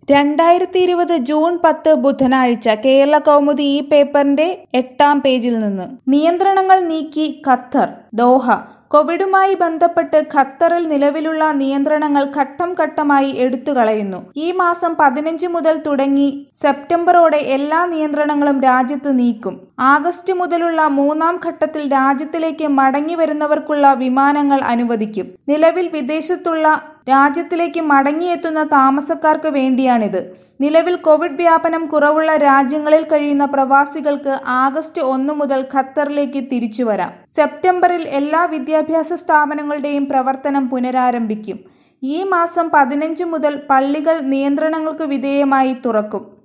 രണ്ടായിരത്തി ഇരുപത് ജൂൺ പത്ത് ബുധനാഴ്ച കേരള കൗമുദി ഈ പേപ്പറിന്റെ എട്ടാം പേജിൽ നിന്ന് നിയന്ത്രണങ്ങൾ നീക്കി ഖത്തർ ദോഹ കോവിഡുമായി ബന്ധപ്പെട്ട് ഖത്തറിൽ നിലവിലുള്ള നിയന്ത്രണങ്ങൾ ഘട്ടം ഘട്ടമായി എടുത്തുകളയുന്നു ഈ മാസം പതിനഞ്ച് മുതൽ തുടങ്ങി സെപ്റ്റംബറോടെ എല്ലാ നിയന്ത്രണങ്ങളും രാജ്യത്ത് നീക്കും ആഗസ്റ്റ് മുതലുള്ള മൂന്നാം ഘട്ടത്തിൽ രാജ്യത്തിലേക്ക് മടങ്ങി വരുന്നവർക്കുള്ള വിമാനങ്ങൾ അനുവദിക്കും നിലവിൽ വിദേശത്തുള്ള രാജ്യത്തിലേക്ക് മടങ്ങിയെത്തുന്ന താമസക്കാർക്ക് വേണ്ടിയാണിത് നിലവിൽ കോവിഡ് വ്യാപനം കുറവുള്ള രാജ്യങ്ങളിൽ കഴിയുന്ന പ്രവാസികൾക്ക് ആഗസ്റ്റ് ഒന്ന് മുതൽ ഖത്തറിലേക്ക് തിരിച്ചു വരാം സെപ്റ്റംബറിൽ എല്ലാ വിദ്യാഭ്യാസ സ്ഥാപനങ്ങളുടെയും പ്രവർത്തനം പുനരാരംഭിക്കും ഈ മാസം പതിനഞ്ച് മുതൽ പള്ളികൾ നിയന്ത്രണങ്ങൾക്ക് വിധേയമായി തുറക്കും